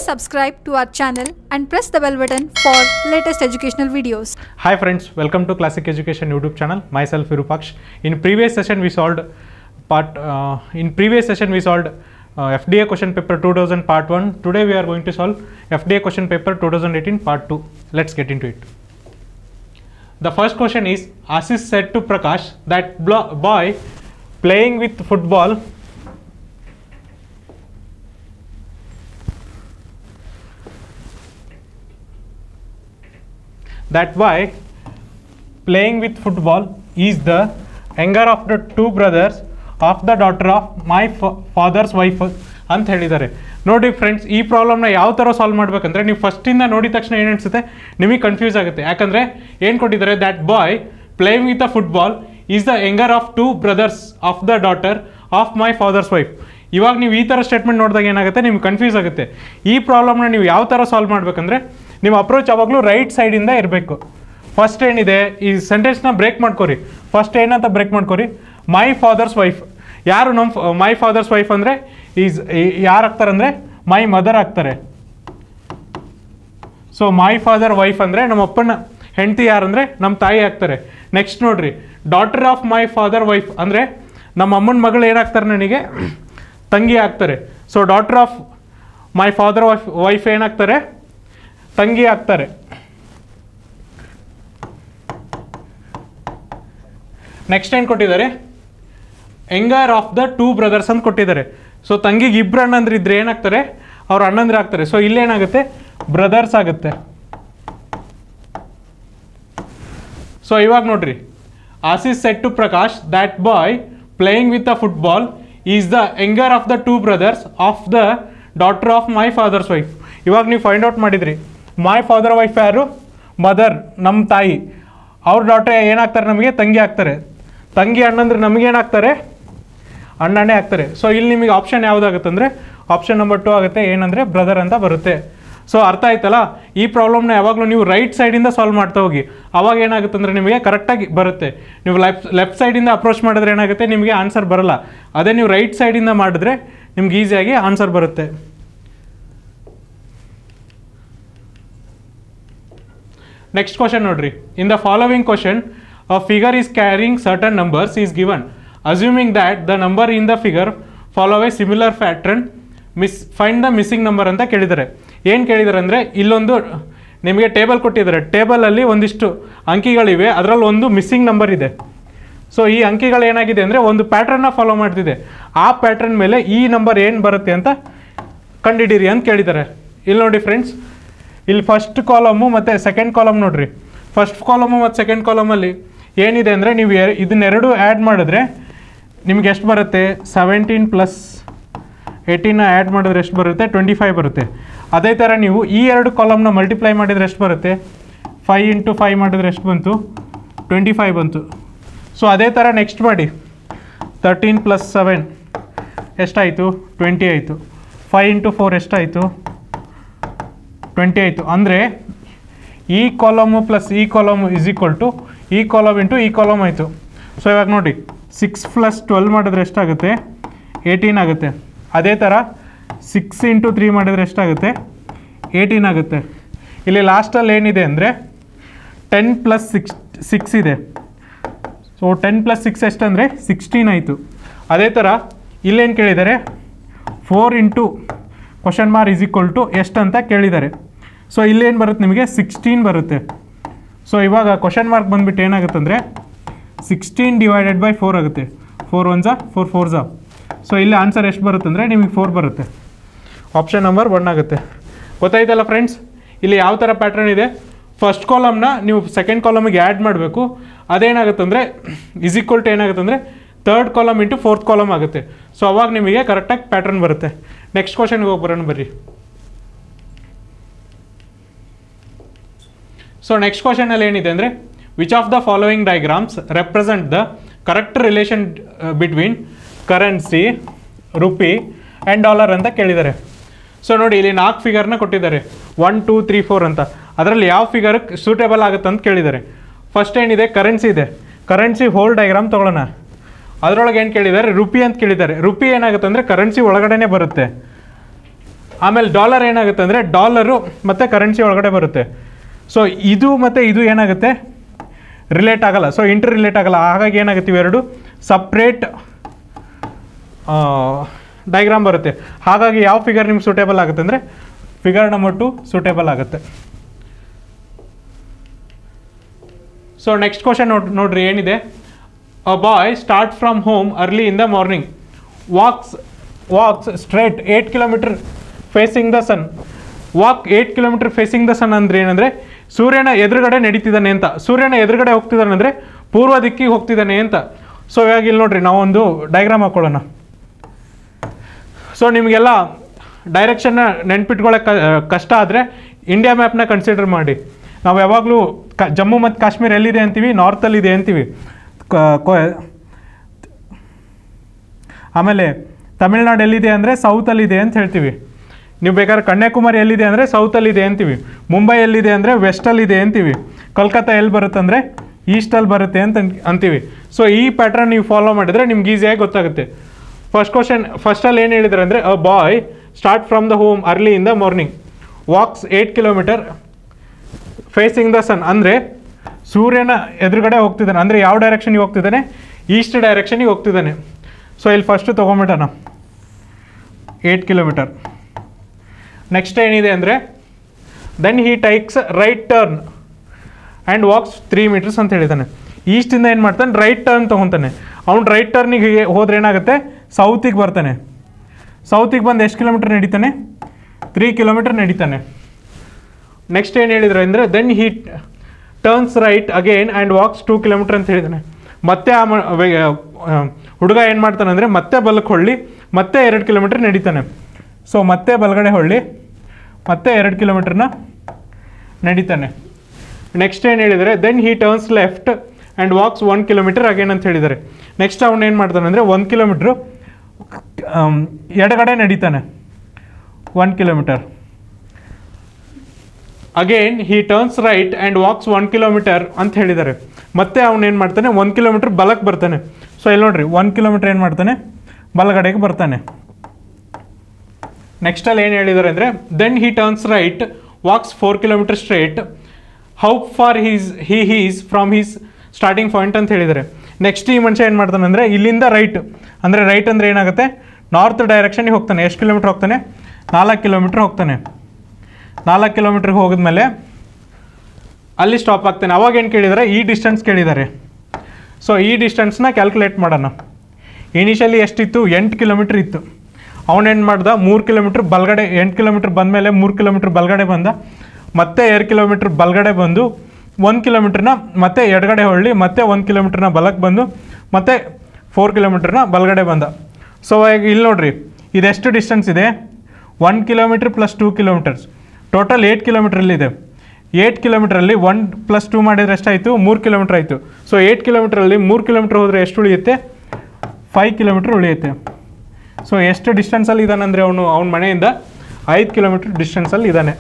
subscribe to our channel and press the bell button for latest educational videos. Hi friends, welcome to Classic Education YouTube channel. Myself Virupaksh. In previous session we solved part. Uh, in previous session we solved uh, FDA question paper 2000 part 1. Today we are going to solve FDA question paper 2018 part 2. Let's get into it. The first question is Ashish said to Prakash that blo- boy playing with football that boy playing with football is the younger of the two brothers of the daughter of my fa- father's wife ಅಂತ ಹೇಳಿದ್ದಾರೆ ನೋಡಿ friends ಈ ಪ್ರಾಬ್ಲಮ್ನ ಯಾವ ಥರ solve ಮಾಡ್ಬೇಕಂದ್ರೆ ನೀವು ಫಸ್ಟಿಂದ ನೋಡಿದ ತಕ್ಷಣ ಏನು ಅನಿಸುತ್ತೆ ನಿಮಗೆ ಕನ್ಫ್ಯೂಸ್ ಆಗುತ್ತೆ ಯಾಕಂದರೆ ಏನು ಕೊಟ್ಟಿದ್ದಾರೆ that boy playing with a football is the younger of two brothers of the daughter of my father's wife ಇವಾಗ ನೀವು ಈ ಥರ ಸ್ಟೇಟ್ಮೆಂಟ್ ನೋಡಿದಾಗ ಏನಾಗುತ್ತೆ ನಿಮ್ಗೆ ಕನ್ಫ್ಯೂಸ್ ಆಗುತ್ತೆ ಈ ಪ್ರಾಬ್ಲಮ್ನ ನೀವು ಯಾವ ಥರ ಸಾಲ್ವ್ ಮಾಡಬೇಕಂದ್ರೆ ನಿಮ್ಮ ಅಪ್ರೋಚ್ ಯಾವಾಗಲೂ ರೈಟ್ ಸೈಡಿಂದ ಇರಬೇಕು ಫಸ್ಟ್ ಏನಿದೆ ಈ ಸೆಂಟೆನ್ಸ್ನ ಬ್ರೇಕ್ ಮಾಡ್ಕೊರಿ ಫಸ್ಟ್ ಏನಂತ ಬ್ರೇಕ್ ಮಾಡ್ಕೊರಿ ಮೈ ಫಾದರ್ಸ್ ವೈಫ್ ಯಾರು ನಮ್ಮ ಮೈ ಫಾದರ್ಸ್ ವೈಫ್ ಅಂದರೆ ಈಸ್ ಯಾರು ಆಗ್ತಾರೆ ಅಂದರೆ ಮೈ ಮದರ್ ಆಗ್ತಾರೆ ಸೊ ಮೈ ಫಾದರ್ ವೈಫ್ ಅಂದರೆ ನಮ್ಮ ಅಪ್ಪನ ಹೆಂಡತಿ ಯಾರಂದರೆ ನಮ್ಮ ತಾಯಿ ಆಗ್ತಾರೆ ನೆಕ್ಸ್ಟ್ ನೋಡ್ರಿ daughter of my father wife ಅಂದರೆ ನಮ್ಮ ಅಮ್ಮನ ಮಗಳು ಏನಾಗ್ತಾರೆ ನನಗೆ ತಂಗಿ ಆಗ್ತಾರೆ so daughter of my father wife wife ಏನಾಗ್ತಾರೆ ತಂಗಿ ಆಗ್ತಾರೆ ನೆಕ್ಸ್ಟ್ ಏನು ಕೊಟ್ಟಿದ್ದಾರೆ younger of the two brothers ಅಂತ ಕೊಟ್ಟಿದ್ದಾರೆ ಸೊ ತಂಗಿಗೆ ಇಬ್ಬರು ಅಣ್ಣಂದ್ರೆ ಇದ್ರೆ ಏನಾಗ್ತಾರೆ ಅವ್ರ ಅಣ್ಣಂದ್ರೆ ಆಗ್ತಾರೆ ಸೊ ಇಲ್ಲೇನಾಗುತ್ತೆ ಬ್ರದರ್ಸ್ ಆಗುತ್ತೆ ಸೊ ಇವಾಗ ನೋಡ್ರಿ as is said to Prakash that boy playing with a football is the younger of the two brothers of the daughter of my father's wife ಇವಾಗ ನೀವು ಫೈಂಡ್ ಔಟ್ ಮಾಡಿದ್ರಿ ಮೈ ಫಾದರ್ ವೈಫ್ ಯಾರು mother ನಮ್ಮ ತಾಯಿ ಅವ್ರ ಡಾಟರ್ ಏನಾಗ್ತಾರೆ ನಮಗೆ ತಂಗಿ ಆಗ್ತಾರೆ ತಂಗಿ ಅಣ್ಣಂದ್ರೆ ನಮಗೇನಾಗ್ತಾರೆ ಅಣ್ಣನೇ ಆಗ್ತಾರೆ ಸೊ ಇಲ್ಲಿ ನಿಮಗೆ ಆಪ್ಷನ್ ಯಾವುದಾಗುತ್ತೆ ಅಂದರೆ ಆಪ್ಷನ್ ನಂಬರ್ ಟು ಆಗುತ್ತೆ ಏನಂದರೆ ಬ್ರದರ್ ಅಂತ ಬರುತ್ತೆ ಸೊ ಅರ್ಥ ಆಯ್ತಲ್ಲ ಈ ಪ್ರಾಬ್ಲಮ್ನ ಯಾವಾಗಲೂ ನೀವು ರೈಟ್ ಸೈಡಿಂದ ಸಾಲ್ವ್ ಮಾಡ್ತಾ ಹೋಗಿ ಅವಾಗ ಏನಾಗುತ್ತೆ ಅಂದರೆ ನಿಮಗೆ ಕರೆಕ್ಟಾಗಿ ಬರುತ್ತೆ ನೀವು ಲೆಫ್ಟ್ ಲೆಫ್ಟ್ ಸೈಡಿಂದ ಅಪ್ರೋಚ್ ಮಾಡಿದ್ರೆ ಏನಾಗುತ್ತೆ ನಿಮಗೆ ಆನ್ಸರ್ ಬರಲ್ಲ ಅದೇ ನೀವು ರೈಟ್ ಸೈಡಿಂದ ಮಾಡಿದ್ರೆ ನಿಮ್ಗೆ ಈಸಿಯಾಗಿ ಆನ್ಸರ್ ಬರುತ್ತೆ ನೆಕ್ಸ್ಟ್ ಕ್ವಶನ್ ನೋಡ್ರಿ in the following question a figure is carrying certain numbers is given assuming that the number in the figure follow a similar pattern miss find the missing number ಅಂತ ಕೇಳಿದ್ದಾರೆ ಏನು ಕೇಳಿದ್ದಾರೆ ಅಂದರೆ ಇಲ್ಲೊಂದು ನಿಮಗೆ table ಕೊಟ್ಟಿದ್ದಾರೆ ಟೇಬಲಲ್ಲಿ ಒಂದಿಷ್ಟು ಅಂಕಿಗಳಿವೆ ಅದರಲ್ಲಿ ಒಂದು ಮಿಸ್ಸಿಂಗ್ ನಂಬರ್ ಇದೆ ಸೊ ಈ ಅಂಕಿಗಳು ಏನಾಗಿದೆ ಅಂದರೆ ಒಂದು ಪ್ಯಾಟ್ರನ್ನ ಫಾಲೋ ಮಾಡ್ತಿದೆ ಆ ಪ್ಯಾಟ್ರನ್ ಮೇಲೆ ಈ ನಂಬರ್ ಏನು ಬರುತ್ತೆ ಅಂತ ಕಂಡಿಡೀರಿ ಅಂತ ಕೇಳಿದ್ದಾರೆ ಇಲ್ಲಿ ನೋಡಿ ಫ್ರೆಂಡ್ಸ್ ಇಲ್ಲಿ ಫಸ್ಟ್ ಕಾಲಮು ಮತ್ತು ಸೆಕೆಂಡ್ ಕಾಲಮ್ ನೋಡ್ರಿ ಫಸ್ಟ್ ಕಾಲಮು ಮತ್ತು ಸೆಕೆಂಡ್ ಕಾಲಮಲ್ಲಿ ಏನಿದೆ ಅಂದರೆ ನೀವು ಎ- ಇದನ್ನೆರಡು ಆ್ಯಡ್ ಮಾಡಿದ್ರೆ ನಿಮ್ಗೆ ಎಷ್ಟು ಬರುತ್ತೆ ಸೆವೆಂಟೀನ್ ಪ್ಲಸ್ ಏಯ್ಟೀನ ಆ್ಯಡ್ ಮಾಡಿದ್ರೆ ಎಷ್ಟು ಬರುತ್ತೆ ಟ್ವೆಂಟಿ ಫೈವ್ ಬರುತ್ತೆ ಅದೇ ಥರ ನೀವು ಈ ಎರಡು ಕಾಲಮ್ನ ಮಲ್ಟಿಪ್ಲೈ ಮಾಡಿದರೆ ಎಷ್ಟು ಬರುತ್ತೆ ಫೈವ್ ಇಂಟು ಫೈವ್ ಮಾಡಿದ್ರೆ ಎಷ್ಟು ಬಂತು ಟ್ವೆಂಟಿ ಫೈವ್ ಬಂತು ಸೊ ಅದೇ ಥರ ನೆಕ್ಸ್ಟ್ ಮಾಡಿ ತರ್ಟೀನ್ ಪ್ಲಸ್ ಸೆವೆನ್ ಎಷ್ಟಾಯಿತು ಟ್ವೆಂಟಿ ಆಯಿತು ಫೈವ್ ಇಂಟು ಫೋರ್ ಎಷ್ಟಾಯಿತು ಟ್ವೆಂಟಿ ಆಯಿತು ಅಂದರೆ ಈ ಕಾಲಮು ಪ್ಲಸ್ ಈ ಕಾಲಮ್ ಇಸ್ ಈಕ್ವಲ್ ಟು ಈ ಕಾಲಮ್ ಇಂಟು ಈ ಕಾಲಮ್ ಆಯಿತು ಸೊ ಇವಾಗ ನೋಡಿ ಸಿಕ್ಸ್ ಪ್ಲಸ್ ಟ್ವೆಲ್ ಮಾಡಿದ್ರೆ ಎಷ್ಟಾಗುತ್ತೆ ಏಯ್ಟೀನ್ ಆಗುತ್ತೆ ಅದೇ ಥರ ಸಿಕ್ಸ್ ಇಂಟು ತ್ರೀ ಮಾಡಿದರೆ ಎಷ್ಟಾಗುತ್ತೆ ಏಯ್ಟೀನ್ ಆಗುತ್ತೆ ಇಲ್ಲಿ ಲಾಸ್ಟಲ್ಲಿ ಏನಿದೆ ಅಂದರೆ ಟೆನ್ ಪ್ಲಸ್ ಸಿಕ್ಸ್ ಸಿಕ್ಸ್ ಇದೆ ಸೊ ಟೆನ್ ಪ್ಲಸ್ ಸಿಕ್ಸ್ ಎಷ್ಟಂದರೆ ಸಿಕ್ಸ್ಟೀನ್ ಆಯಿತು ಅದೇ ಥರ ಇಲ್ಲೇನು ಕೇಳಿದ್ದಾರೆ four into question mark is equal to ಎಷ್ಟಂತ ಕೇಳಿದ್ದಾರೆ ಸೊ ಇಲ್ಲೇನು ಬರುತ್ತೆ ನಿಮಗೆ ಸಿಕ್ಸ್ಟೀನ್ ಬರುತ್ತೆ ಸೊ ಇವಾಗ ಕ್ವಶನ್ ಮಾರ್ಕ್ ಬಂದುಬಿಟ್ಟು ಏನಾಗುತ್ತೆ ಅಂದರೆ ಸಿಕ್ಸ್ಟೀನ್ ಡಿವೈಡೆಡ್ ಬೈ ಫೋರ್ ಆಗುತ್ತೆ ಫೋರ್ ಒನ್ ಝಾ ಫೋರ್ ಫೋರ್ ಝಾ ಸೊ ಇಲ್ಲಿ ಆನ್ಸರ್ ಎಷ್ಟು ಬರುತ್ತೆ ಅಂದರೆ ನಿಮಗೆ ಫೋರ್ ಬರುತ್ತೆ ಆಪ್ಷನ್ ನಂಬರ್ ಒನ್ ಆಗುತ್ತೆ ಗೊತ್ತಾಯ್ತಲ್ಲ ಫ್ರೆಂಡ್ಸ್ ಇಲ್ಲಿ ಯಾವ ಥರ ಪ್ಯಾಟ್ರನ್ ಇದೆ ಫಸ್ಟ್ ಕಾಲಮ್ನ ನೀವು ಸೆಕೆಂಡ್ ಕಾಲಮಿಗೆ ಆ್ಯಡ್ ಮಾಡಬೇಕು ಅದೇನಾಗುತ್ತೆ ಅಂದರೆ ಇಸ್ ಈಕ್ವಲ್ ಟು ಏನಾಗುತ್ತೆ ಅಂದರೆ third column into fourth column ಆಗುತ್ತೆ ಸೊ ಅವಾಗ ನಿಮಗೆ ಕರೆಕ್ಟಾಗಿ ಪ್ಯಾಟ್ರನ್ ಬರುತ್ತೆ ನೆಕ್ಸ್ಟ್ ಕ್ವಶನ್ಗೆ ಹೋಗಿ ಬರೋಣ ಬರ್ರಿ ಸೊ ನೆಕ್ಸ್ಟ್ ಕ್ವಶನಲ್ಲಿ ಏನಿದೆ ಅಂದರೆ which of the following diagrams represent the correct relation between currency rupee and dollar ಅಂತ ಕೇಳಿದ್ದಾರೆ ಸೊ ನೋಡಿ ಇಲ್ಲಿ ನಾಲ್ಕು ಫಿಗರ್ನ ಕೊಟ್ಟಿದ್ದಾರೆ ಒನ್ ಟೂ ತ್ರೀ ಫೋರ್ ಅಂತ ಅದರಲ್ಲಿ ಯಾವ ಫಿಗರ್ ಸೂಟೇಬಲ್ ಆಗುತ್ತೆ ಅಂತ ಕೇಳಿದ್ದಾರೆ ಫಸ್ಟ್ ಏನಿದೆ ಕರೆನ್ಸಿ ಇದೆ ಕರೆನ್ಸಿ ಹೋಲ್ ಡೈಗ್ರಾಮ್ ತೊಗೊಳ್ಳೋಣ ಅದರೊಳಗೆ ಏನು ಕೇಳಿದ್ದಾರೆ ರುಪಿ ಅಂತ ಕೇಳಿದ್ದಾರೆ ರುಪಿ ಏನಾಗುತ್ತೆ ಅಂದರೆ ಕರೆನ್ಸಿ ಒಳಗಡೆನೇ ಬರುತ್ತೆ ಆಮೇಲೆ ಡಾಲರ್ ಏನಾಗುತ್ತೆ ಅಂದರೆ ಡಾಲರು ಮತ್ತು ಕರೆನ್ಸಿ ಒಳಗಡೆ ಬರುತ್ತೆ ಸೊ ಇದು ಮತ್ತು ಇದು ಏನಾಗುತ್ತೆ ರಿಲೇಟ್ ಆಗಲ್ಲ ಸೊ ಇಂಟರ್ ರಿಲೇಟ್ ಆಗಲ್ಲ ಹಾಗಾಗಿ ಏನಾಗುತ್ತೆ ಇವೆರಡು ಸಪ್ರೇಟ್ ಡೈಗ್ರಾಮ್ ಬರುತ್ತೆ ಹಾಗಾಗಿ ಯಾವ ಫಿಗರ್ ನಿಮ್ಗೆ ಸೂಟೇಬಲ್ ಆಗುತ್ತೆ ಅಂದರೆ ಫಿಗರ್ ನಂಬರ್ ಟು ಸೂಟೇಬಲ್ ಆಗುತ್ತೆ ಸೊ ನೆಕ್ಸ್ಟ್ ಕ್ವಶನ್ ನೋಡ್ ನೋಡ್ರಿ ಏನಿದೆ a boy start from home early in the morning walks walks straight eight kilometre facing the sun walk eight kilometre facing the sun ಅಂದ್ರೆ ಏನಂದರೆ ಸೂರ್ಯನ ಎದುರುಗಡೆ ನಡೀತಿದ್ದಾನೆ ಅಂತ ಸೂರ್ಯನ ಎದುರುಗಡೆ ಹೋಗ್ತಿದ್ದಾನೆ ಅಂದರೆ ಪೂರ್ವ ದಿಕ್ಕಿಗೆ ಹೋಗ್ತಿದ್ದಾನೆ ಅಂತ ಸೊ ಇವಾಗ ಇಲ್ಲಿ ನೋಡ್ರಿ ನಾವೊಂದು ಡೈಗ್ರಾಮ್ ಹಾಕೊಳ್ಳೋಣ ಸೊ ನಿಮಗೆಲ್ಲ ಡೈರೆಕ್ಷನ್ನ ನೆನ್ಪಿಟ್ಕೊಳ್ಳೋಕೆ ಕಷ್ಟ ಆದರೆ ಇಂಡಿಯಾ ಮ್ಯಾಪ್ನ ಕನ್ಸಿಡರ್ ಮಾಡಿ ನಾವು ಯಾವಾಗಲೂ ಕ ಜಮ್ಮು ಮತ್ತು ಕಾಶ್ಮೀರ ಎಲ್ಲಿದೆ ಅಂತೀವಿ ನಾರ್ತಲ್ಲಿದೆ ಅಂತೀವಿ ಕ- ಕೊ- ಆಮೇಲೆ ತಮಿಳ್ನಾಡು ಎಲ್ಲಿದೆ ಅಂದರೆ ಸೌತಲ್ಲಿದೆ ಅಂತ ಹೇಳ್ತೀವಿ ನೀವು ಬೇಕಾದ್ರೆ ಕನ್ಯಾಕುಮಾರಿ ಎಲ್ಲಿದೆ ಅಂದರೆ ಸೌತಲ್ಲಿದೆ ಅಂತೀವಿ ಮುಂಬೈ ಎಲ್ಲಿದೆ ಅಂದರೆ ವೆಸ್ಟಲ್ಲಿದೆ ಅಂತೀವಿ ಕಲ್ಕತ್ತಾ ಎಲ್ಲಿ ಬರುತ್ತೆ ಅಂದರೆ ಈಸ್ಟಲ್ಲಿ ಬರುತ್ತೆ ಅಂತ ಅನ್- ಅಂತೀವಿ ಸೊ ಈ ಪ್ಯಾಟ್ರನ್ ನೀವು ಫಾಲೋ ಮಾಡಿದರೆ ನಿಮ್ಗೆ ಈಸಿಯಾಗಿ ಗೊತ್ತಾಗುತ್ತೆ ಫಸ್ಟ್ ಕ್ವಶನ್ ಫಸ್ಟಲ್ಲಿ ಏನು ಹೇಳಿದ್ದಾರೆ ಅಂದರೆ a boy start from the home early in the morning walks eight kilometre facing the sun ಅಂದರೆ ಸೂರ್ಯನ ಎದುರುಗಡೆ ಹೋಗ್ತಿದ್ದಾನೆ ಅಂದರೆ ಯಾವ ಡೈರೆಕ್ಷನಿಗೆ ಹೋಗ್ತಿದ್ದಾನೆ ಈಸ್ಟ್ ಡೈರೆಕ್ಷನಿಗೆ ಹೋಗ್ತಿದ್ದಾನೆ ಸೊ ಇಲ್ಲಿ ಫಸ್ಟು ತೊಗೊಂಬಿಟ್ಟಣ ಏಯ್ಟ್ ಕಿಲೋಮೀಟರ್ ನೆಕ್ಸ್ಟ್ ಏನಿದೆ ಅಂದರೆ then he takes right turn and walks three metres ಅಂತ ಹೇಳಿದ್ದಾನೆ ಈಸ್ಟಿಂದ ಏನು ಮಾಡ್ತಾನೆ ರೈಟ್ ಟರ್ನ್ ತೊಗೊತಾನೆ ಅವ್ನು ರೈಟ್ ಟರ್ನಿಗೆ ಹೋದ್ರೆ ಏನಾಗುತ್ತೆ ಸೌತಿಗೆ ಬರ್ತಾನೆ ಸೌತಿಗೆ ಬಂದು ಎಷ್ಟು ಕಿಲೋಮೀಟರ್ ನಡೀತಾನೆ ತ್ರೀ ಕಿಲೋಮೀಟರ್ ನಡೀತಾನೆ ನೆಕ್ಸ್ಟ್ ಏನು ಹೇಳಿದ್ರು ಅಂದರೆ then he turns right again and walks two kilometre ಅಂತ ಹೇಳಿದ್ದಾನೆ ಮತ್ತೆ ಆ ಮ- ವೆ- ಆ, ಹುಡುಗ ಏನು ಮಾಡ್ತಾನೆ ಅಂದರೆ ಮತ್ತೆ ಬಲಕ್ಕೆ ಹೊಳ್ಳಿ ಮತ್ತೆ ಎರಡು ಕಿಲೋಮೀಟರ್ ನಡೀತಾನೆ ಸೊ ಮತ್ತೆ ಬಲಗಡೆ ಹೊಳ್ಳಿ ಮತ್ತೆ ಎರಡು ಕಿಲೋಮೀಟ್ರನ್ನ ನಡೀತಾನೆ ನೆಕ್ಸ್ಟ್ ಏನು ಹೇಳಿದರೆ then he turns left and walks one kilometre again ಅಂತ ಹೇಳಿದ್ದಾರೆ ನೆಕ್ಸ್ಟ್ ಅವನು ಏನು ಮಾಡ್ತಾನೆ ಅಂದರೆ ಒಂದು ಕಿಲೋಮೀಟ್ರು ಎಡಗಡೆ ನಡೀತಾನೆ one kilometre again he turns right and walks one kilometre ಅಂತ ಹೇಳಿದ್ದಾರೆ ಮತ್ತೆ ಅವನು ಏನು ಮಾಡ್ತಾನೆ ಒಂದು ಕಿಲೋಮೀಟ್ರ್ ಬಲಕ್ಕೆ ಬರ್ತಾನೆ ಸೊ ಇಲ್ಲಿ ನೋಡ್ರಿ ಒನ್ ಕಿಲೋಮೀಟ್ರ್ ಏನು ಮಾಡ್ತಾನೆ ಬಲಗಡೆಗೆ ಬರ್ತಾನೆ ನೆಕ್ಸ್ಟಲ್ಲಿ ಏನು ಹೇಳಿದ್ದಾರೆ ಅಂದರೆ then he turns right walks four kilometre straight how far he's he he's from he's starting point ಅಂತ ಹೇಳಿದ್ದಾರೆ ನೆಕ್ಸ್ಟ್ ಈ ಮನುಷ್ಯ ಏನು ಮಾಡ್ತಾನೆ ಅಂದರೆ ಇಲ್ಲಿಂದ ರೈಟ್ ಅಂದರೆ ರೈಟ್ ಅಂದರೆ ಏನಾಗುತ್ತೆ ನಾರ್ತ್ ಡೈರೆಕ್ಷನ್ಗೆ ಹೋಗ್ತಾನೆ ಎಷ್ಟು ಕಿಲೋಮೀಟ್ರ್ ಹೋಗ್ತಾನೆ ನಾಲ್ಕು ಕಿಲೋಮೀಟ್ರ್ ಹೋಗ್ತಾನೆ ನಾಲ್ಕು ಕಿಲೋಮೀಟ್ರಿಗೆ ಹೋಗಿದ್ಮೇಲೆ ಅಲ್ಲಿ ಸ್ಟಾಪ್ ಆಗ್ತಾನೆ ಅವಾಗ ಏನು ಕೇಳಿದ್ದಾರೆ ಈ ಡಿಸ್ಟೆನ್ಸ್ ಕೇಳಿದ್ದಾರೆ ಸೊ ಈ ಡಿಸ್ಟೆನ್ಸ್ನ ಕ್ಯಾಲ್ಕುಲೇಟ್ ಮಾಡೋಣ ಇನಿಷಿಯಲಿ ಎಷ್ಟಿತ್ತು ಎಂಟು ಕಿಲೋಮೀಟ್ರ್ ಇತ್ತು ಅವನೇನು ಮಾಡ್ದ ಮೂರು ಕಿಲೋಮೀಟ್ರ್ ಬಲ್ಗಡೆ ಎಂಟು ಕಿಲೋಮೀಟ್ರ್ ಬಂದಮೇಲೆ ಮೂರು ಕಿಲೋಮೀಟ್ರ್ ಬಲ್ಗಡೆ ಬಂದ ಮತ್ತೆ ಎರಡು ಕಿಲೋಮೀಟ್ರ್ ಬಲ್ಗಡೆ ಬಂದು ಒಂದು ಕಿಲೋಮೀಟ್ರನ್ನ ಮತ್ತೆ ಎಡಗಡೆ ಹೊಳ್ಳಿ ಮತ್ತೆ ಒಂದು ಕಿಲೋಮೀಟ್ರನ್ನ ಬಲಕ್ಕೆ ಬಂದು ಮತ್ತೆ ಫೋರ್ ಕಿಲೋಮೀಟ್ರನ್ನ ಬಲ್ಗಡೆ ಬಂದ ಸೊ ಈಗ ಇಲ್ಲಿ ನೋಡ್ರಿ ಇದೆಷ್ಟು ಡಿಸ್ಟೆನ್ಸ್ ಇದೆ one kilometre plus two kilometres total eight ಕಿಲೋಮೀಟ್ರಲ್ಲಿದೆ ಏಯ್ಟ್ ಕಿಲೋಮೀಟ್ರಲ್ಲಿ ಒನ್ ಪ್ಲಸ್ ಟೂ ಮಾಡಿದ್ರೆ ಎಷ್ಟಾಯಿತು ಮೂರು ಕಿಲೋಮೀಟ್ರ್ ಆಯಿತು ಸೊ ಏಯ್ಟ್ ಕಿಲೋಮೀಟ್ರಲ್ಲಿ ಮೂರು ಕಿಲೋಮೀಟ್ರ್ ಹೋದರೆ ಎಷ್ಟು ಉಳಿಯುತ್ತೆ ಫೈವ್ ಕಿಲೋಮೀಟ್ರ್ ಉಳಿಯುತ್ತೆ ಸೊ ಎಷ್ಟು ಡಿಸ್ಟೆನ್ಸಲ್ಲಿ ಇದ್ದಾನೆ ಅಂದರೆ ಅವನು ಅವನ ಮನೆಯಿಂದ ಐದು ಕಿಲೋಮೀಟ್ರ್ ಡಿಸ್ಟೆನ್ಸಲ್ಲಿ ಇದ್ದಾನೆ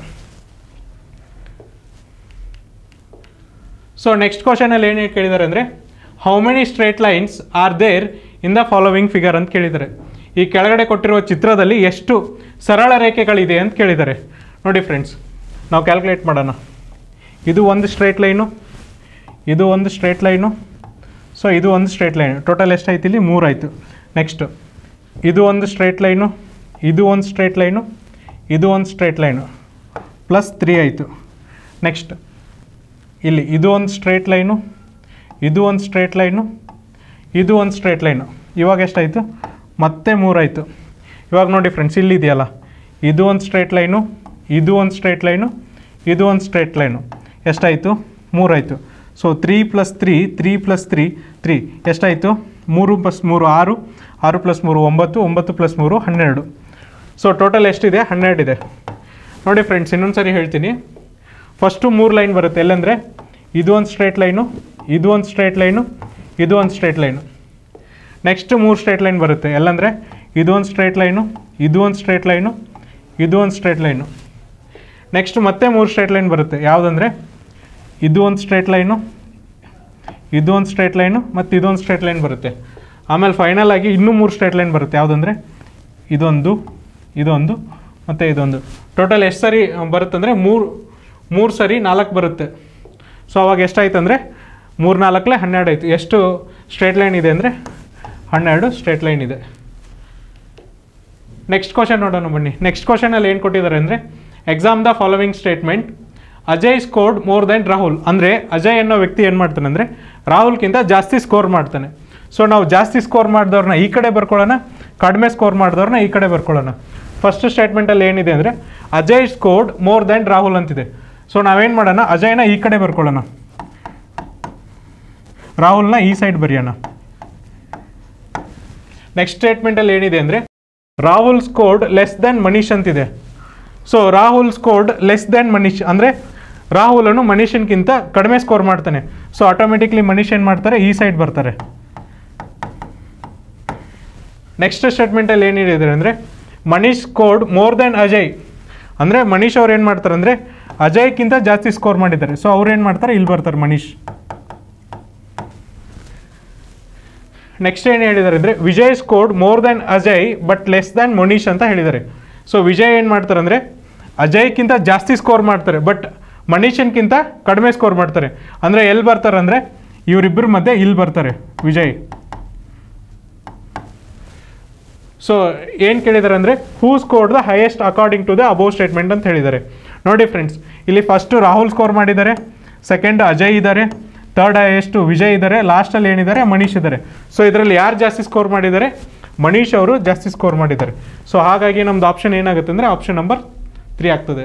ಸೊ ನೆಕ್ಸ್ಟ್ ಕ್ವಶನಲ್ಲಿ ಏನು ಕೇಳಿದ್ದಾರೆ ಅಂದರೆ how many straight lines are there in the following figure ಅಂತ ಕೇಳಿದ್ದಾರೆ ಈ ಕೆಳಗಡೆ ಕೊಟ್ಟಿರುವ ಚಿತ್ರದಲ್ಲಿ ಎಷ್ಟು ಸರಳ ರೇಖೆಗಳಿದೆ ಅಂತ ಕೇಳಿದ್ದಾರೆ ನೋಡಿ ಫ್ರೆಂಡ್ಸ್ ನಾವು ಕ್ಯಾಲ್ಕುಲೇಟ್ ಮಾಡೋಣ ಇದು ಒಂದು ಸ್ಟ್ರೇಟ್ ಲೈನು ಇದು ಒಂದು ಸ್ಟ್ರೇಟ್ ಲೈನು ಸೊ ಇದು ಒಂದು ಸ್ಟ್ರೇಟ್ ಲೈನ್ ಟೋಟಲ್ ಎಷ್ಟಾಯ್ತು ಇಲ್ಲಿ ಮೂರು ಆಯಿತು ನೆಕ್ಸ್ಟ್ ಇದು ಒಂದು ಸ್ಟ್ರೇಟ್ ಲೈನು ಇದು ಒಂದು ಸ್ಟ್ರೇಟ್ ಲೈನು ಇದು ಒಂದು ಸ್ಟ್ರೇಟ್ ಲೈನು ಪ್ಲಸ್ ತ್ರೀ ಆಯಿತು ನೆಕ್ಸ್ಟ್ ಇಲ್ಲಿ ಇದು ಒಂದು ಸ್ಟ್ರೇಟ್ ಲೈನು ಇದು ಒಂದು ಸ್ಟ್ರೇಟ್ ಲೈನು ಇದು ಒಂದು ಸ್ಟ್ರೇಟ್ ಲೈನು ಇವಾಗ ಎಷ್ಟಾಯಿತು ಮತ್ತೆ ಮೂರಾಯಿತು ಇವಾಗ ನೋಡಿ ಫ್ರೆಂಡ್ಸ್ ಇಲ್ಲಿದೆಯಲ್ಲ ಇದು ಒಂದು ಸ್ಟ್ರೇಟ್ ಲೈನು ಇದು ಒಂದು ಸ್ಟ್ರೇಟ್ ಲೈನು ಇದು ಒಂದು ಸ್ಟ್ರೇಟ್ ಲೈನು ಎಷ್ಟಾಯಿತು ಮೂರಾಯಿತು so three plus three three plus three three ಎಷ್ಟಾಯಿತು ಮೂರು ಪ್ಲಸ್ ಮೂರು ಆರು ಆರು ಪ್ಲಸ್ ಮೂರು ಒಂಬತ್ತು ಒಂಬತ್ತು ಪ್ಲಸ್ ಮೂರು ಹನ್ನೆರಡು ಸೊ ಟೋಟಲ್ ಎಷ್ಟಿದೆ ಹನ್ನೆರಡಿದೆ ನೋಡಿ ಫ್ರೆಂಡ್ಸ್ ಇನ್ನೊಂದು ಸರಿ ಹೇಳ್ತೀನಿ ಫಸ್ಟು ಮೂರು ಲೈನ್ ಬರುತ್ತೆ ಎಲ್ಲಂದರೆ ಇದು ಒಂದು ಸ್ಟ್ರೇಟ್ ಲೈನು ಇದು ಒಂದು ಸ್ಟ್ರೇಟ್ ಲೈನು ಇದು ಒಂದು ಸ್ಟ್ರೇಟ್ ಲೈನು ನೆಕ್ಸ್ಟ್ ಮೂರು ಸ್ಟ್ರೇಟ್ ಲೈನ್ ಬರುತ್ತೆ ಎಲ್ಲಂದರೆ ಇದು ಒಂದು ಸ್ಟ್ರೇಟ್ ಲೈನು ಇದು ಒಂದು ಸ್ಟ್ರೇಟ್ ಲೈನು ಇದು ಒಂದು ಸ್ಟ್ರೇಟ್ ಲೈನು ನೆಕ್ಸ್ಟ್ ಮತ್ತೆ ಮೂರು ಸ್ಟ್ರೇಟ್ ಲೈನ್ ಬರುತ್ತೆ ಯಾವುದಂದರೆ ಇದು ಒಂದು ಸ್ಟ್ರೇಟ್ ಲೈನು ಇದು ಒಂದು ಸ್ಟ್ರೇಟ್ ಲೈನು ಮತ್ತು ಇದೊಂದು ಸ್ಟ್ರೇಟ್ ಲೈನ್ ಬರುತ್ತೆ ಆಮೇಲೆ ಫೈನಲ್ ಆಗಿ ಇನ್ನೂ ಮೂರು ಸ್ಟ್ರೇಟ್ ಲೈನ್ ಬರುತ್ತೆ ಯಾವುದಂದರೆ ಇದೊಂದು ಇದೊಂದು ಮತ್ತು ಇದೊಂದು ಟೋಟಲ್ ಎಷ್ಟು ಸರಿ ಬರುತ್ತಂದರೆ ಮೂರು ಮೂರು ಸರಿ ನಾಲ್ಕು ಬರುತ್ತೆ ಸೊ ಅವಾಗ ಎಷ್ಟಾಯ್ತು ಅಂದರೆ ಮೂರು ನಾಲ್ಕಲೆ ಹನ್ನೆರಡು ಆಯಿತು ಎಷ್ಟು ಸ್ಟ್ರೇಟ್ ಲೈನ್ ಇದೆ ಅಂದರೆ ಹನ್ನೆರಡು ಸ್ಟ್ರೇಟ್ ಲೈನ್ ಇದೆ ನೆಕ್ಸ್ಟ್ ಕ್ವಶನ್ ನೋಡೋಣ ಬನ್ನಿ ನೆಕ್ಸ್ಟ್ ಕ್ವಶನಲ್ಲಿ ಏನು ಕೊಟ್ಟಿದ್ದಾರೆ ಅಂದರೆ exam the following statement Ajay scored more than Rahul ಅಂದರೆ ಅಜಯ್ ಅನ್ನೋ ವ್ಯಕ್ತಿ ಏನು ಮಾಡ್ತಾನೆ ಅಂದರೆ ರಾಹುಲ್ಗಿಂತ ಜಾಸ್ತಿ ಸ್ಕೋರ್ ಮಾಡ್ತಾನೆ ಸೊ ನಾವು ಜಾಸ್ತಿ ಸ್ಕೋರ್ ಮಾಡಿದವ್ರನ್ನ ಈ ಕಡೆ ಬರ್ಕೊಳ್ಳೋಣ ಕಡಿಮೆ ಸ್ಕೋರ್ ಮಾಡಿದವ್ರನ್ನ ಈ ಕಡೆ ಬರ್ಕೊಳ್ಳೋಣ ಫಸ್ಟ್ ಸ್ಟೇಟ್ಮೆಂಟಲ್ಲಿ ಏನಿದೆ ಅಂದರೆ Ajay scored more than Rahul ಅಂತಿದೆ ಸೊ ನಾವೇನು ಮಾಡೋಣ ಅಜಯ್ನ ಈ ಕಡೆ ಬರ್ಕೊಳ್ಳೋಣ ರಾಹುಲ್ನ ಈ ಸೈಡ್ ಬರೆಯೋಣ ನೆಕ್ಸ್ಟ್ ಸ್ಟೇಟ್ಮೆಂಟಲ್ಲಿ ಏನಿದೆ ಅಂದರೆ Rahul scored less than Manish ಅಂತಿದೆ so Rahul scored less than Manish ಅಂದರೆ ರಾಹುಲನು ಮನೀಶನ್ಗಿಂತ ಕಡಿಮೆ ಸ್ಕೋರ್ ಮಾಡ್ತಾನೆ ಸೊ ಆಟೋಮೆಟಿಕ್ಲಿ ಮನೀಶ್ ಏನು ಮಾಡ್ತಾರೆ ಈ ಸೈಡ್ ಬರ್ತಾರೆ ನೆಕ್ಸ್ಟ್ ಸ್ಟೇಟ್ಮೆಂಟಲ್ಲಿ ಏನಿದೆ ಅಂದರೆ Manish scored more than Ajay ಅಂದರೆ ಮನೀಶ್ ಅವ್ರು ಏನು ಮಾಡ್ತಾರೆ ಅಂದರೆ ಅಜಯ್ಗಿಂತ ಜಾಸ್ತಿ ಸ್ಕೋರ್ ಮಾಡಿದ್ದಾರೆ ಸೊ ಅವ್ರು ಏನು ಮಾಡ್ತಾರೆ ಇಲ್ಲಿ ಬರ್ತಾರೆ ಮನೀಶ್ ನೆಕ್ಸ್ಟ್ ಏನು ಹೇಳಿದ್ದಾರೆ ಅಂದರೆ Vijay scored more than Ajay but less than Manish ಅಂತ ಹೇಳಿದ್ದಾರೆ ಸೊ ವಿಜಯ್ ಏನು ಮಾಡ್ತಾರೆ ಅಂದರೆ ಅಜಯ್ಗಿಂತ ಜಾಸ್ತಿ ಸ್ಕೋರ್ ಮಾಡ್ತಾರೆ ಬಟ್ ಮನೀಶನ್ಗಿಂತ ಕಡಿಮೆ ಸ್ಕೋರ್ ಮಾಡ್ತಾರೆ ಅಂದರೆ ಎಲ್ಲಿ ಬರ್ತಾರೆ ಅಂದರೆ ಇವರಿಬ್ಬರ ಮಧ್ಯೆ ಇಲ್ಲಿ ಬರ್ತಾರೆ ವಿಜಯ್ ಸೊ ಏನು ಕೇಳಿದ್ದಾರೆ ಅಂದರೆ who scored the highest according to the above statement ಅಂತ ಹೇಳಿದ್ದಾರೆ ನೋಡಿ ಫ್ರೆಂಡ್ಸ್ ಇಲ್ಲಿ ಫಸ್ಟು ರಾಹುಲ್ ಸ್ಕೋರ್ ಮಾಡಿದ್ದಾರೆ ಸೆಕೆಂಡ್ ಅಜಯ್ ಇದ್ದಾರೆ ಥರ್ಡ್ ಹೈಯೆಸ್ಟು ವಿಜಯ್ ಇದ್ದಾರೆ ಲಾಸ್ಟಲ್ಲಿ ಏನಿದ್ದಾರೆ ಮನೀಶ್ ಇದ್ದಾರೆ ಸೊ ಇದರಲ್ಲಿ ಯಾರು ಜಾಸ್ತಿ ಸ್ಕೋರ್ ಮಾಡಿದ್ದಾರೆ ಮನೀಶ್ ಅವರು ಜಾಸ್ತಿ ಸ್ಕೋರ್ ಮಾಡಿದ್ದಾರೆ ಸೊ ಹಾಗಾಗಿ ನಮ್ದು ಆಪ್ಷನ್ ಏನಾಗುತ್ತೆ ಅಂದರೆ ಆಪ್ಷನ್ ನಂಬರ್ ತ್ರೀ ಆಗ್ತದೆ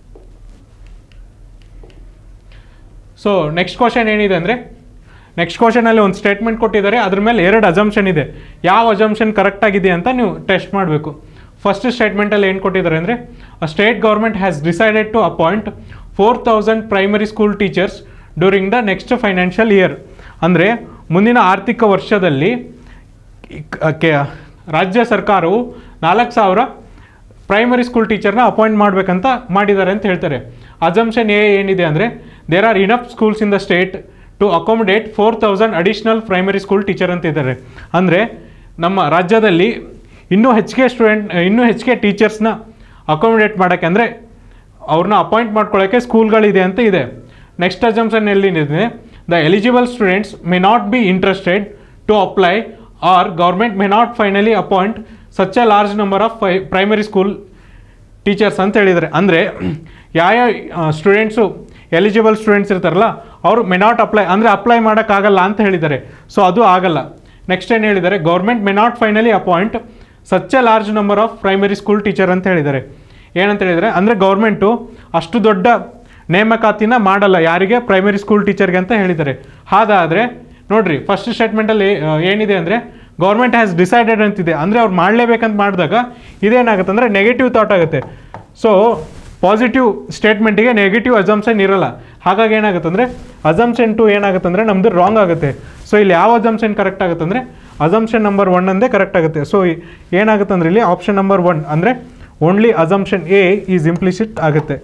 ಸೊ ನೆಕ್ಸ್ಟ್ ಕ್ವಶನ್ ಏನಿದೆ ಅಂದರೆ ನೆಕ್ಸ್ಟ್ ಕ್ವಶನಲ್ಲಿ ಒಂದು ಸ್ಟೇಟ್ಮೆಂಟ್ ಕೊಟ್ಟಿದ್ದಾರೆ ಅದ್ರ ಮೇಲೆ ಎರಡು ಅಜಂಪ್ಷನ್ ಇದೆ ಯಾವ ಅಜಂಪ್ಷನ್ ಕರೆಕ್ಟ್ ಆಗಿದೆ ಅಂತ ನೀವು ಟೆಸ್ಟ್ ಮಾಡಬೇಕು ಫಸ್ಟ್ ಸ್ಟೇಟ್ಮೆಂಟಲ್ಲಿ ಏನು ಕೊಟ್ಟಿದ್ದಾರೆ ಅಂದರೆ a state government has decided to appoint four thousand primary school teachers during the next financial year ಅಂದರೆ ಮುಂದಿನ ಆರ್ಥಿಕ ವರ್ಷದಲ್ಲಿ ಕ- ಕೆ- ರಾಜ್ಯ ಸರ್ಕಾರವು ನಾಲ್ಕು ಸಾವಿರ ಪ್ರೈಮರಿ ಸ್ಕೂಲ್ ಟೀಚರ್ನ ಅಪಾಯಿಂಟ್ ಮಾಡಬೇಕಂತ ಮಾಡಿದ್ದಾರೆ ಅಂತ ಹೇಳ್ತಾರೆ ಅಜಂಪ್ಷನ್ ಎ ಏನಿದೆ ಅಂದರೆ there are enough schools in the state to accommodate four thousand additional primary school teacher ಅಂತ ಇದ್ದಾರೆ ಅಂದರೆ ನಮ್ಮ ರಾಜ್ಯದಲ್ಲಿ ಇನ್ನೂ ಹೆಚ್ಚಿಗೆ ಸ್ಟೂಡೆಂಟ್ ಇನ್ನೂ ಹೆಚ್ಚಿಗೆ ಟೀಚರ್ಸ್ನ ಅಕಾಮಿಡೇಟ್ ಮಾಡೋಕ್ಕೆ ಅಂದರೆ ಅವ್ರನ್ನ ಅಪಾಯಿಂಟ್ ಮಾಡ್ಕೊಳ್ಳೋಕ್ಕೆ ಸ್ಕೂಲ್ಗಳಿದೆ ಅಂತ ಇದೆ ನೆಕ್ಸ್ಟ್ ಅಜಂಪ್ಷನ್ ಎಲ್ಲಿದೆ the eligible students may not be interested to apply or government may not finally appoint such a large number of primary school teachers ಅಂತ ಹೇಳಿದ್ದಾರೆ ಅಂದರೆ ಯಾವ ಸ್ಟೂಡೆಂಟ್ಸು ಎಲಿಜಿಬಲ್ ಸ್ಟೂಡೆಂಟ್ಸ್ ಇರ್ತಾರಲ್ಲ ಅವರು ಮೆ ನಾಟ್ ಅಪ್ಲೈ ಅಂದರೆ apply ಮಾಡೋಕ್ಕಾಗಲ್ಲ ಅಂತ ಹೇಳಿದ್ದಾರೆ ಸೊ ಅದು ಆಗಲ್ಲ ನೆಕ್ಸ್ಟ್ ಏನು ಹೇಳಿದ್ದಾರೆ government may not finally appoint such a large number of primary school teacher ಅಂತ ಹೇಳಿದ್ದಾರೆ ಏನಂತ ಹೇಳಿದರೆ ಅಂದರೆ ಗೌರ್ಮೆಂಟು ಅಷ್ಟು ದೊಡ್ಡ ನೇಮಕಾತಿನ ಮಾಡಲ್ಲ ಯಾರಿಗೆ ಪ್ರೈಮರಿ ಸ್ಕೂಲ್ ಟೀಚರ್ಗೆ ಅಂತ ಹೇಳಿದ್ದಾರೆ ಹಾಗಾದರೆ ನೋಡ್ರಿ ಫಸ್ಟ್ ಸ್ಟೇಟ್ಮೆಂಟಲ್ಲಿ ಏನಿದೆ ಅಂದರೆ ಗೌರ್ಮೆಂಟ್ ಹ್ಯಾಸ್ ಡಿಸೈಡೆಡ್ ಅಂತಿದೆ ಅಂದರೆ ಅವ್ರು ಮಾಡಲೇಬೇಕಂತ ಮಾಡಿದಾಗ ಇದೇನಾಗುತ್ತೆ ಅಂದರೆ ನೆಗೆಟಿವ್ ಥಾಟ್ ಆಗುತ್ತೆ ಸೊ ಪಾಸಿಟಿವ್ ಸ್ಟೇಟ್ಮೆಂಟಿಗೆ ನೆಗೆಟಿವ್ ಅಜಂಪ್ಷನ್ ಇರಲ್ಲ ಹಾಗಾಗಿ ಏನಾಗುತ್ತೆ ಅಂದರೆ ಅಜಂಪ್ಷನ್ ಟು ಏನಾಗುತ್ತೆ ಅಂದರೆ ನಮ್ಮದು ರಾಂಗ್ ಆಗುತ್ತೆ ಸೊ ಇಲ್ಲಿ ಯಾವ ಅಜಂಪ್ಷನ್ ಕರೆಕ್ಟ್ ಆಗುತ್ತೆ ಅಂದರೆ ಅಜಂಪ್ಷನ್ ನಂಬರ್ ಒನ್ ಅಂದೇ ಕರೆಕ್ಟ್ ಆಗುತ್ತೆ ಸೊ ಏನಾಗುತ್ತೆ ಅಂದರೆ ಇಲ್ಲಿ ಆಪ್ಷನ್ ನಂಬರ್ ಒನ್ ಅಂದರೆ only assumption A is implicit ಆಗುತ್ತೆ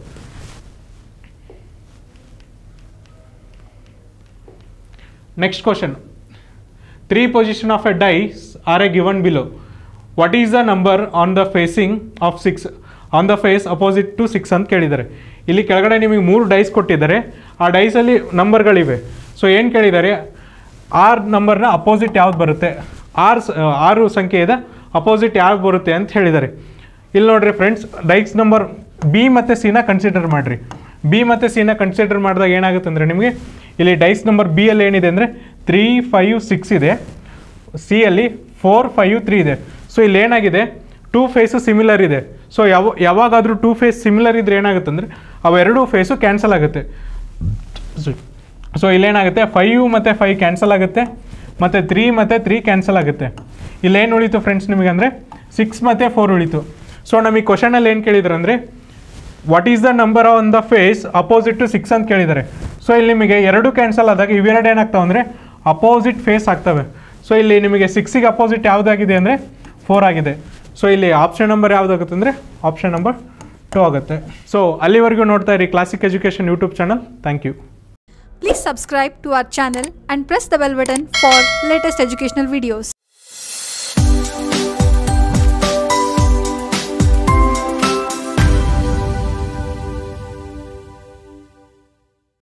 next question three position of a dice are a given below what is the number on the facing of six on the face opposite to six ಅಂತ ಕೇಳಿದ್ದಾರೆ ಇಲ್ಲಿ ಕೆಳಗಡೆ ನಿಮಗೆ ಮೂರು dies ಕೊಟ್ಟಿದ್ದಾರೆ ಆ ಡೈಸಲ್ಲಿ ನಂಬರ್ಗಳಿವೆ so ಏನು ಕೇಳಿದ್ದಾರೆ ಆರ್ ನಂಬರ್ನ ಅಪೋಸಿಟ್ ಯಾವ್ದು ಬರುತ್ತೆ ಆರ್ ಸ- ಆರು ಸಂಖ್ಯೆ ಇದೆ ಅಪೋಸಿಟ್ ಯಾವ್ದು ಬರುತ್ತೆ ಅಂತ ಹೇಳಿದ್ದಾರೆ ಇಲ್ಲಿ ನೋಡ್ರಿ ಫ್ರೆಂಡ್ಸ್ ಡೈಸ್ ನಂಬರ್ ಬಿ ಮತ್ತು ಸಿನ ಕನ್ಸಿಡರ್ ಮಾಡಿರಿ ಬಿ ಮತ್ತು ಸಿನ ಕನ್ಸಿಡರ್ ಮಾಡಿದಾಗ ಏನಾಗುತ್ತೆ ಅಂದರೆ ನಿಮಗೆ ಇಲ್ಲಿ ಡೈಸ್ ನಂಬರ್ ಬಿ ಅಲ್ಲಿ ಏನಿದೆ ಅಂದರೆ ತ್ರೀ ಫೈವ್ ಸಿಕ್ಸ್ ಇದೆ ಸಿ ಅಲ್ಲಿ ಫೋರ್ ಫೈವ್ ತ್ರೀ ಇದೆ ಸೊ ಇಲ್ಲಿ ಏನಾಗಿದೆ ಟೂ ಫೇಸು ಸಿಮಿಲರ್ ಇದೆ ಸೊ ಯಾವ ಯಾವಾಗಾದರೂ ಟೂ ಫೇಸ್ ಸಿಮಿಲರ್ ಇದ್ರೆ ಏನಾಗುತ್ತೆ ಅಂದರೆ ಅವೆರಡೂ ಫೇಸು ಕ್ಯಾನ್ಸಲ್ ಆಗುತ್ತೆ ಸೊ ಇಲ್ಲೇನಾಗುತ್ತೆ ಫೈವ್ ಮತ್ತು ಫೈವ್ ಕ್ಯಾನ್ಸಲ್ ಆಗುತ್ತೆ ಮತ್ತು ತ್ರೀ ಮತ್ತು ತ್ರೀ ಕ್ಯಾನ್ಸಲ್ ಆಗುತ್ತೆ ಇಲ್ಲೇನು ಉಳೀತು ಫ್ರೆಂಡ್ಸ್ ನಿಮಗೆ ಅಂದರೆ ಸಿಕ್ಸ್ ಮತ್ತು ಫೋರ್ ಉಳೀತು ಸೊ ನಮಗೆ ಕ್ವಶನಲ್ಲಿ ಏನು ಕೇಳಿದ್ರು ಅಂದರೆ what is the number on the face opposite to six ಅಂತ ಕೇಳಿದ್ದಾರೆ ಸೊ ಇಲ್ಲಿ ನಿಮಗೆ ಎರಡು ಕ್ಯಾನ್ಸಲ್ ಆದಾಗ ಇವೆರಡು ಏನಾಗ್ತಾವೆ ಅಂದರೆ ಅಪೋಸಿಟ್ ಫೇಸ್ ಆಗ್ತವೆ ಸೊ ಇಲ್ಲಿ ನಿಮಗೆ ಸಿಕ್ಸಿಗೆ ಅಪೋಸಿಟ್ ಯಾವುದಾಗಿದೆ ಅಂದರೆ ಫೋರ್ ಆಗಿದೆ ಸೊ ಇಲ್ಲಿ ಆಪ್ಷನ್ ನಂಬರ್ ಯಾವುದಾಗುತ್ತೆ ಅಂದರೆ ಆಪ್ಷನ್ ನಂಬರ್ ಟು ಆಗುತ್ತೆ ಸೊ ಅಲ್ಲಿವರೆಗೂ ನೋಡ್ತಾ ಇರಿ classic education YouTube channel thank you Please subscribe to our channel and press the bell button for latest educational videos.